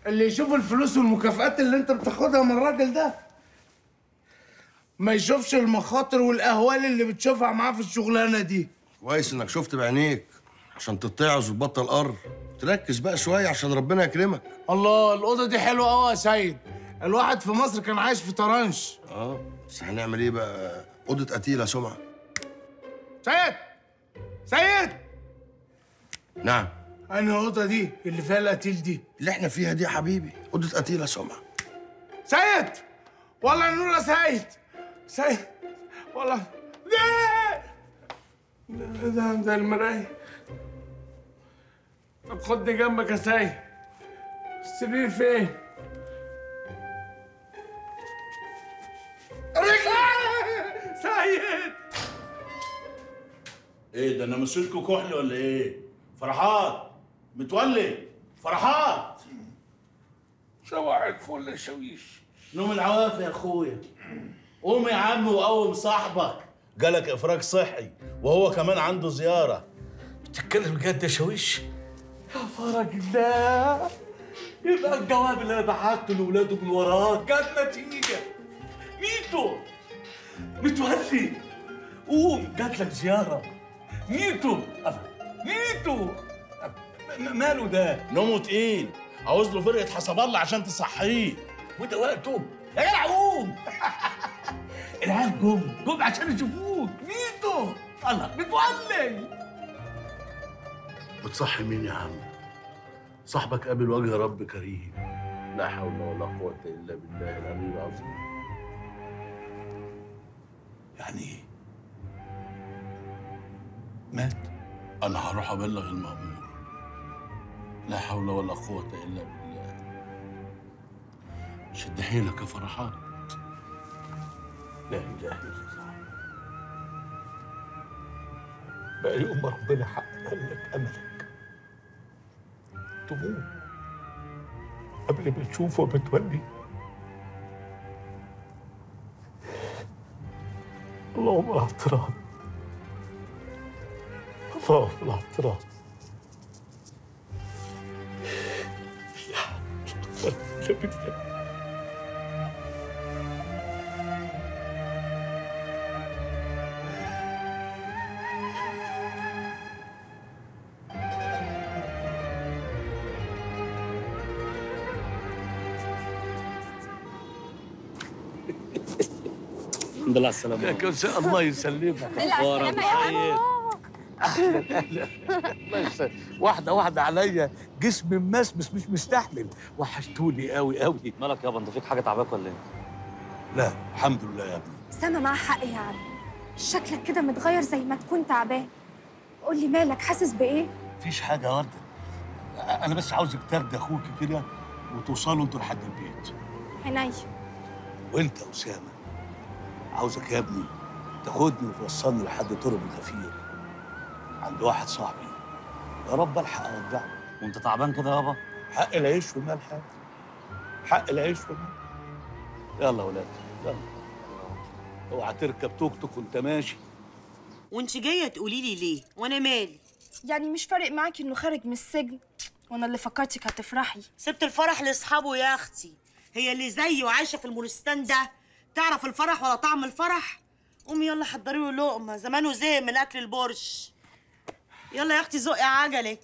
اللي يشوف الفلوس والمكافآت اللي انت بتاخدها من الراجل ده ما يشوفش المخاطر والاهوال اللي بتشوفها معاه في الشغلانه دي كويس انك شفت بعينيك عشان تتعظ وتبطل قر تركز بقى شويه عشان ربنا يكرمك الله الاوضه دي حلوه قوي يا سيد الواحد في مصر كان عايش في طرنش اه بس هنعمل ايه بقى اوضه قتيله سمعه سيد سيد نعم انهي اوضه دي اللي فيها القتيل دي اللي احنا فيها دي يا حبيبي اوضه قتيله سمعه سيد والله النور يا سيد سيد والله ده ده ده, ده المراية طب خدني جنبك يا سيد السرير فين؟ رجلي سيد ايه ده انا مسلكوا كحل ولا ايه؟ فرحات متولي فرحات صباح الفل يا شويش نوم العوافي يا اخويا قوم يا عم وقوم صاحبك جالك افراج صحي وهو كمان عنده زياره بتتكلم جد يا شاويش يا فرج الله يبقى الجواب اللي انا بعته لاولاده من وراك جاب نتيجه ميتو متولي قوم جات لك زياره ميتو الله، ميتو م- ماله ده نومه تقيل عاوز له فرقه حسب الله عشان تصحيه وده وقته يا جدع قوم العيال جم جم عشان يشوفوك ميتو الله متولي بتصحي مين يا عم؟ صاحبك قابل وجه رب كريم لا حول ولا قوة إلا بالله العلي العظيم يعني إيه؟ مات أنا هروح أبلغ المأمور لا حول ولا قوة إلا بالله شد حيلك يا فرحات لا اله الا الله بقى يوم ما ربنا حقق لك املك تموت قبل ما تشوفه متولي اللهم لا اعتراض اللهم لا اعتراض يا حول ولا قوة إلا بالله الحمد لله على السلامة يا كوسة الله يسلمك أخبارك خير الله يسلمك واحدة واحدة عليا جسمي ممسمس مش مستحمل وحشتوني قوي قوي مالك يابا انت فيك حاجه تعباك ولا ايه؟ لا الحمد لله يا ابني سما معاه حق يا عم شكلك كده متغير زي ما تكون تعبان قول لي مالك حاسس بايه مفيش حاجة يا وردة أنا بس عاوزك تاخدي أخوك كده وتوصلوا انتوا لحد البيت عينيا وأنت يا أسامة عاوزك يا ابني تاخدني وتوصلني لحد طرق الغفير عند واحد صاحبي يا رب الحق اودعه وانت تعبان كده يابا؟ حق العيش والمال حاجة حق العيش والمال يلا يا ولاد يلا اوعى تركب توك توك وانت ماشي وانت جايه تقولي لي ليه وانا مالي يعني مش فارق معاكي انه خارج من السجن وانا اللي فكرتك هتفرحي سبت الفرح لاصحابه يا اختي هي اللي زيي وعايشه في المورستان ده تعرف الفرح ولا طعم الفرح قومي يلا حضري له لقمه زمانه زهق من اكل البرش يلا يا اختي زقي عجلك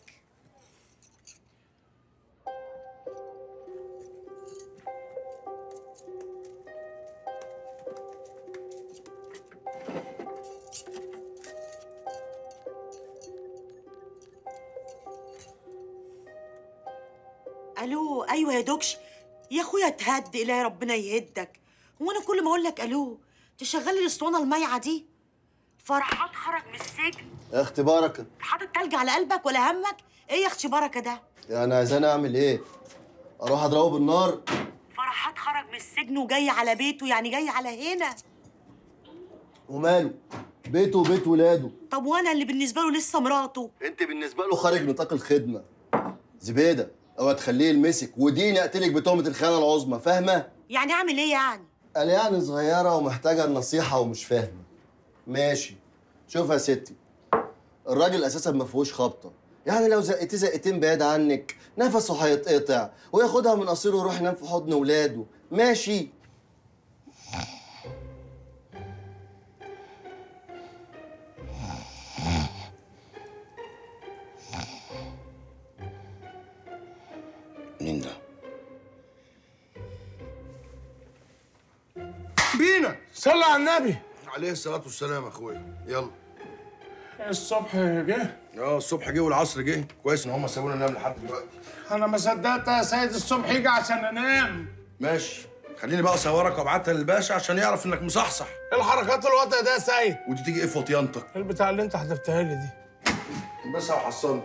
الو ايوه يا دوكش يا اخويا تهد الهي ربنا يهدك هو انا كل ما اقول لك الو تشغلي الاسطوانه المايعه دي فرحات خرج من السجن يا اختي بركه حاطط تلج على قلبك ولا همك ايه يا اختي بركه ده يعني عايزاني اعمل ايه اروح اضربه بالنار فرحات خرج من السجن وجاي على بيته يعني جاي على هنا وماله بيته وبيت ولاده طب وانا اللي بالنسبه له لسه مراته انت بالنسبه له خارج نطاق الخدمه زبيده اوعى تخليه يلمسك وديني اقتلك بتهمه الخيانه العظمى فاهمه يعني اعمل ايه يعني قال يعني صغيره ومحتاجه النصيحه ومش فاهمه ماشي شوف يا ستي الراجل اساسا ما فيهوش خبطه يعني لو زقتيه زقتين بعيد عنك نفسه هيتقطع وياخدها من قصيره ويروح ينام في حضن ولاده ماشي مين ده؟ بينا صلى على النبي عليه الصلاة والسلام يا اخويا يلا الصبح جه اه الصبح جه والعصر جه كويس ان هم سابونا ننام لحد دلوقتي انا ما صدقت يا سيد الصبح يجي عشان انام ماشي خليني بقى اصورك وابعتها للباشا عشان يعرف انك مصحصح ايه الحركات الوطئه ده يا سيد ودي تيجي ايه في وطيانتك البتاع اللي انت حذفتها لي دي بس وحصلني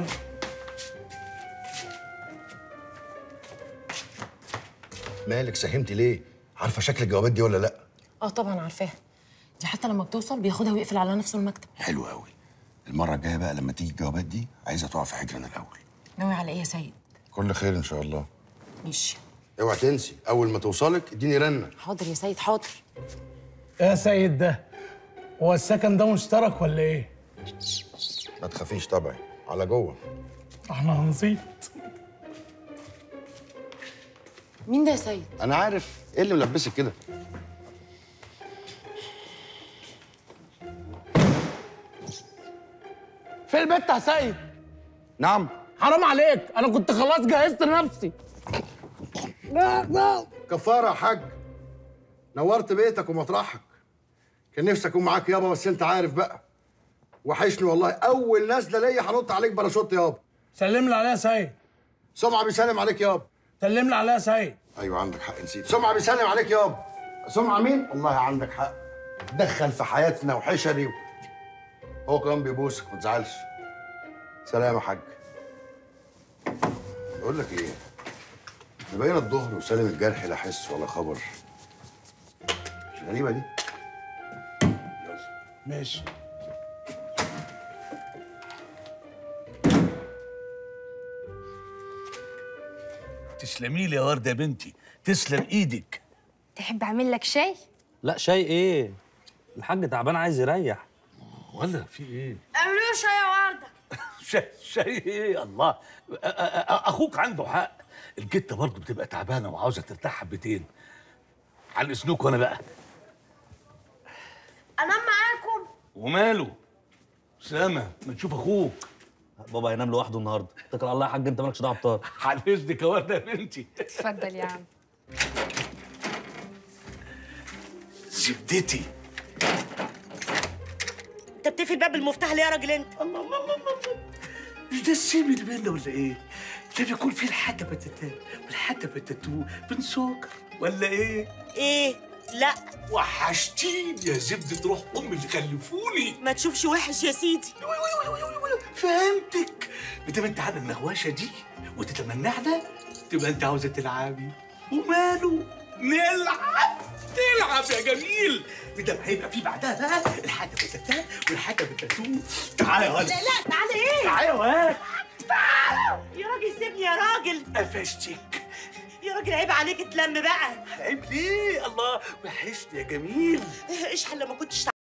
مالك ساهمتي ليه؟ عارفه شكل الجوابات دي ولا لا؟ اه طبعا عارفاها دي حتى لما بتوصل بياخدها ويقفل على نفسه المكتب حلو قوي المره الجايه بقى لما تيجي الجوابات دي عايزه تقع في حجرنا الاول ناوي على ايه يا سيد كل خير ان شاء الله ماشي اوعى تنسي اول ما توصلك اديني رنه حاضر يا سيد حاضر يا سيد ده هو السكن ده مشترك ولا ايه؟ ما تخافيش طبعا على جوه احنا هنصيف مين ده يا سيد انا عارف ايه اللي ملبسك كده في البيت يا سيد نعم حرام عليك انا كنت خلاص جهزت نفسي لا لا كفاره يا حاج نورت بيتك ومطرحك كان نفسي اكون معاك يابا بس انت عارف بقى وحشني والله اول نازله ليا هنط عليك باراشوت يابا سلم لي عليها يا سيد سمعه بيسلم عليك يابا سلم لي عليها يا سيد ايوه عندك حق نسيت سمعه بيسلم عليك يابا سمعه مين والله عندك حق دخل في حياتنا وحشري هو كمان بيبوسك ما تزعلش سلام يا حاج بقول لك ايه احنا بقينا الظهر وسالم الجرح لا حس ولا خبر مش غريبه دي ماشي تسلمي لي يا ورده يا بنتي تسلم ايدك تحب اعمل لك شاي لا شاي ايه الحاج تعبان عايز يريح ولا في ايه اعملوا شاي يا ورده شيء شيء ايه الله أ- أ- أ- اخوك عنده حق الجته برضه بتبقى تعبانه وعاوزه ترتاح حبتين عن اذنكم انا بقى انام معاكم وماله سامة ما تشوف اخوك بابا هينام لوحده النهارده اتكل على الله يا حاج انت مالكش دعوه بطار عن اذنك يا ورده يا بنتي اتفضل يا عم زبدتي انت بتقفل باب المفتاح ليه يا راجل انت الله الله الله الله الله. مش ده السيم اللي بينا ولا ايه؟ ده بيكون فيه الحاجة بتتات والحاجة بتاتو بن سكر ولا ايه؟ ايه لا وحشتيني يا زبدة روح أم اللي خلفوني ما تشوفش وحش يا سيدي فهمتك بدل انت على النغواشة دي وتتمنعنا تبقى انت عاوزة تلعبي وماله نلعب تلعب يا جميل بدل هيبقى في بعدها بقى الحاجة بتتات والحاجة بتاتو تعالى يا ولد لا لا تعالى ايه تعالى يا ولد يا راجل سيبني يا راجل قفشتك يا راجل عيب عليك اتلم بقى عيب ليه الله وحشني يا جميل اشحال لما كنتش